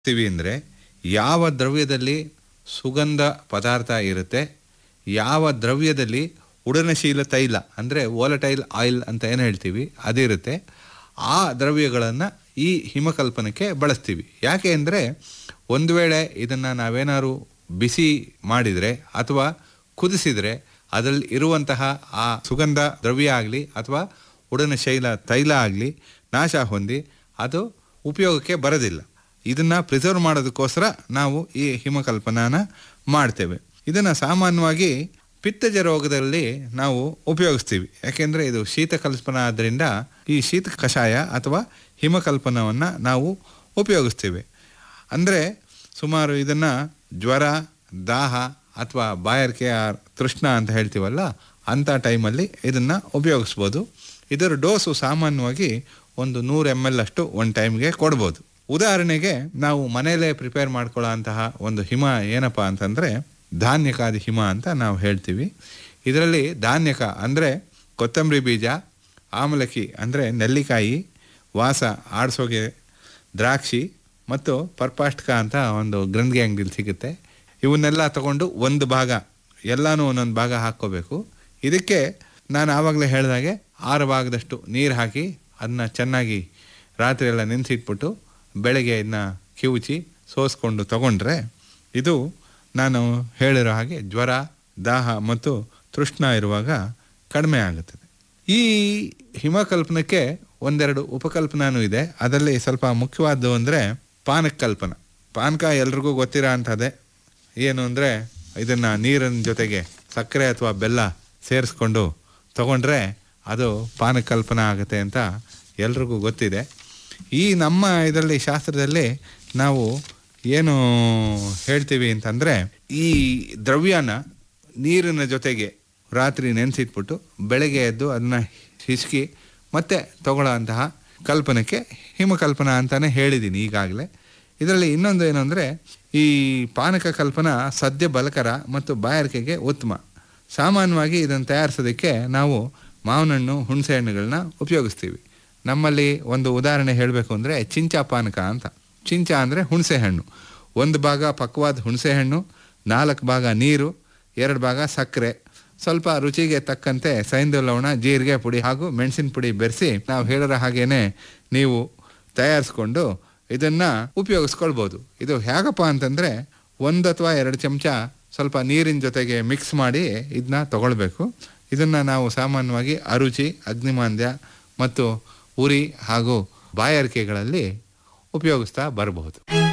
ತೀವಿ ಅಂದರೆ ಯಾವ ದ್ರವ್ಯದಲ್ಲಿ ಸುಗಂಧ ಪದಾರ್ಥ ಇರುತ್ತೆ ಯಾವ ದ್ರವ್ಯದಲ್ಲಿ ಉಡನಶೀಲ ತೈಲ ಅಂದರೆ ವೋಲಟೈಲ್ ಆಯಿಲ್ ಅಂತ ಏನು ಹೇಳ್ತೀವಿ ಅದಿರುತ್ತೆ ಆ ದ್ರವ್ಯಗಳನ್ನು ಈ ಹಿಮಕಲ್ಪನಕ್ಕೆ ಬಳಸ್ತೀವಿ ಯಾಕೆ ಅಂದರೆ ಒಂದು ವೇಳೆ ಇದನ್ನು ನಾವೇನಾದ್ರು ಬಿಸಿ ಮಾಡಿದರೆ ಅಥವಾ ಕುದಿಸಿದರೆ ಅದರಲ್ಲಿ ಇರುವಂತಹ ಆ ಸುಗಂಧ ದ್ರವ್ಯ ಆಗಲಿ ಅಥವಾ ಉಡನ ಶೈಲ ತೈಲ ಆಗಲಿ ನಾಶ ಹೊಂದಿ ಅದು ಉಪಯೋಗಕ್ಕೆ ಬರೋದಿಲ್ಲ ಇದನ್ನು ಪ್ರಿಸರ್ವ್ ಮಾಡೋದಕ್ಕೋಸ್ಕರ ನಾವು ಈ ಹಿಮಕಲ್ಪನಾನ ಮಾಡ್ತೇವೆ ಇದನ್ನು ಸಾಮಾನ್ಯವಾಗಿ ಪಿತ್ತಜ ರೋಗದಲ್ಲಿ ನಾವು ಉಪಯೋಗಿಸ್ತೀವಿ ಯಾಕೆಂದರೆ ಇದು ಶೀತಕಲ್ಪನ ಆದ್ದರಿಂದ ಈ ಶೀತ ಕಷಾಯ ಅಥವಾ ಹಿಮಕಲ್ಪನವನ್ನು ನಾವು ಉಪಯೋಗಿಸ್ತೀವಿ ಅಂದರೆ ಸುಮಾರು ಇದನ್ನು ಜ್ವರ ದಾಹ ಅಥವಾ ಬಾಯಾರಿಕೆ ಆರ್ ತೃಷ್ಣ ಅಂತ ಹೇಳ್ತೀವಲ್ಲ ಅಂಥ ಟೈಮಲ್ಲಿ ಇದನ್ನು ಉಪಯೋಗಿಸ್ಬೋದು ಇದರ ಡೋಸು ಸಾಮಾನ್ಯವಾಗಿ ಒಂದು ನೂರು ಎಮ್ ಎಲ್ ಅಷ್ಟು ಒಂದು ಟೈಮ್ಗೆ ಕೊಡ್ಬೋದು ಉದಾಹರಣೆಗೆ ನಾವು ಮನೆಯಲ್ಲೇ ಪ್ರಿಪೇರ್ ಮಾಡ್ಕೊಳ್ಳೋ ಅಂತಹ ಒಂದು ಹಿಮ ಏನಪ್ಪ ಅಂತಂದರೆ ಧಾನ್ಯಕಾದಿ ಹಿಮ ಅಂತ ನಾವು ಹೇಳ್ತೀವಿ ಇದರಲ್ಲಿ ಧಾನ್ಯಕ ಅಂದರೆ ಕೊತ್ತಂಬರಿ ಬೀಜ ಆಮಲಕ್ಕಿ ಅಂದರೆ ನೆಲ್ಲಿಕಾಯಿ ವಾಸ ಆಡ್ಸೋಗೆ ದ್ರಾಕ್ಷಿ ಮತ್ತು ಪರ್ಪಾಷ್ಟ್ಕ ಅಂತ ಒಂದು ಗ್ರಂಥಿಗೆ ಅಂಗಡಿಲಿ ಸಿಗುತ್ತೆ ಇವನ್ನೆಲ್ಲ ತಗೊಂಡು ಒಂದು ಭಾಗ ಎಲ್ಲನೂ ಒಂದೊಂದು ಭಾಗ ಹಾಕ್ಕೋಬೇಕು ಇದಕ್ಕೆ ನಾನು ಆವಾಗಲೇ ಹೇಳಿದಾಗೆ ಆರು ಭಾಗದಷ್ಟು ನೀರು ಹಾಕಿ ಅದನ್ನ ಚೆನ್ನಾಗಿ ರಾತ್ರಿ ಎಲ್ಲ ನೆನೆಸಿಟ್ಬಿಟ್ಟು ಬೆಳಗ್ಗೆ ಇದನ್ನ ಕಿವುಚಿ ಸೋಸ್ಕೊಂಡು ತಗೊಂಡ್ರೆ ಇದು ನಾನು ಹೇಳಿರೋ ಹಾಗೆ ಜ್ವರ ದಾಹ ಮತ್ತು ತೃಷ್ಣ ಇರುವಾಗ ಕಡಿಮೆ ಆಗುತ್ತದೆ ಈ ಹಿಮಕಲ್ಪನಕ್ಕೆ ಒಂದೆರಡು ಉಪಕಲ್ಪನಾನು ಇದೆ ಅದರಲ್ಲಿ ಸ್ವಲ್ಪ ಮುಖ್ಯವಾದ್ದು ಅಂದರೆ ಪಾನಕ ಕಲ್ಪನ ಪಾನಕ ಎಲ್ರಿಗೂ ಗೊತ್ತಿರೋ ಅಂಥದ್ದೇ ಏನು ಅಂದರೆ ಇದನ್ನು ನೀರಿನ ಜೊತೆಗೆ ಸಕ್ಕರೆ ಅಥವಾ ಬೆಲ್ಲ ಸೇರಿಸ್ಕೊಂಡು ತಗೊಂಡ್ರೆ ಅದು ಪಾನಕ ಕಲ್ಪನ ಆಗುತ್ತೆ ಅಂತ ಎಲ್ರಿಗೂ ಗೊತ್ತಿದೆ ಈ ನಮ್ಮ ಇದರಲ್ಲಿ ಶಾಸ್ತ್ರದಲ್ಲಿ ನಾವು ಏನು ಹೇಳ್ತೀವಿ ಅಂತಂದರೆ ಈ ದ್ರವ್ಯನ ನೀರಿನ ಜೊತೆಗೆ ರಾತ್ರಿ ನೆನೆಸಿಟ್ಬಿಟ್ಟು ಬೆಳಗ್ಗೆ ಎದ್ದು ಅದನ್ನ ಹಿಸುಕಿ ಮತ್ತೆ ತಗೊಳ್ಳೋ ಅಂತಹ ಕಲ್ಪನಕ್ಕೆ ಹಿಮಕಲ್ಪನ ಅಂತಲೇ ಹೇಳಿದ್ದೀನಿ ಈಗಾಗಲೇ ಇದರಲ್ಲಿ ಇನ್ನೊಂದು ಏನು ಅಂದರೆ ಈ ಪಾನಕ ಕಲ್ಪನ ಸದ್ಯ ಬಲಕರ ಮತ್ತು ಬಾಯಾರಿಕೆಗೆ ಉತ್ತಮ ಸಾಮಾನ್ಯವಾಗಿ ಇದನ್ನು ತಯಾರಿಸೋದಕ್ಕೆ ನಾವು ಮಾವಿನಹಣ್ಣು ಹುಣಸೆ ಹಣ್ಣುಗಳನ್ನ ಉಪಯೋಗಿಸ್ತೀವಿ ನಮ್ಮಲ್ಲಿ ಒಂದು ಉದಾಹರಣೆ ಹೇಳಬೇಕು ಅಂದರೆ ಚಿಂಚ ಪಾನಕ ಅಂತ ಚಿಂಚ ಅಂದರೆ ಹುಣಸೆ ಹಣ್ಣು ಒಂದು ಭಾಗ ಪಕ್ವಾದ ಹುಣಸೆ ಹಣ್ಣು ನಾಲ್ಕು ಭಾಗ ನೀರು ಎರಡು ಭಾಗ ಸಕ್ಕರೆ ಸ್ವಲ್ಪ ರುಚಿಗೆ ತಕ್ಕಂತೆ ಸೈಂಧವ ಲವಣ ಜೀರಿಗೆ ಪುಡಿ ಹಾಗೂ ಮೆಣಸಿನ ಪುಡಿ ಬೆರೆಸಿ ನಾವು ಹೇಳಿರೋ ಹಾಗೇನೆ ನೀವು ತಯಾರಿಸ್ಕೊಂಡು ಇದನ್ನು ಉಪಯೋಗಿಸ್ಕೊಳ್ಬೋದು ಇದು ಹೇಗಪ್ಪ ಅಂತಂದರೆ ಒಂದು ಅಥವಾ ಎರಡು ಚಮಚ ಸ್ವಲ್ಪ ನೀರಿನ ಜೊತೆಗೆ ಮಿಕ್ಸ್ ಮಾಡಿ ಇದನ್ನ ತಗೊಳ್ಬೇಕು ಇದನ್ನು ನಾವು ಸಾಮಾನ್ಯವಾಗಿ ಅರುಚಿ ಅಗ್ನಿಮಾಂದ್ಯ ಮತ್ತು ಉರಿ ಹಾಗೂ ಬಾಯಾರಿಕೆಗಳಲ್ಲಿ ಉಪಯೋಗಿಸ್ತಾ ಬರಬಹುದು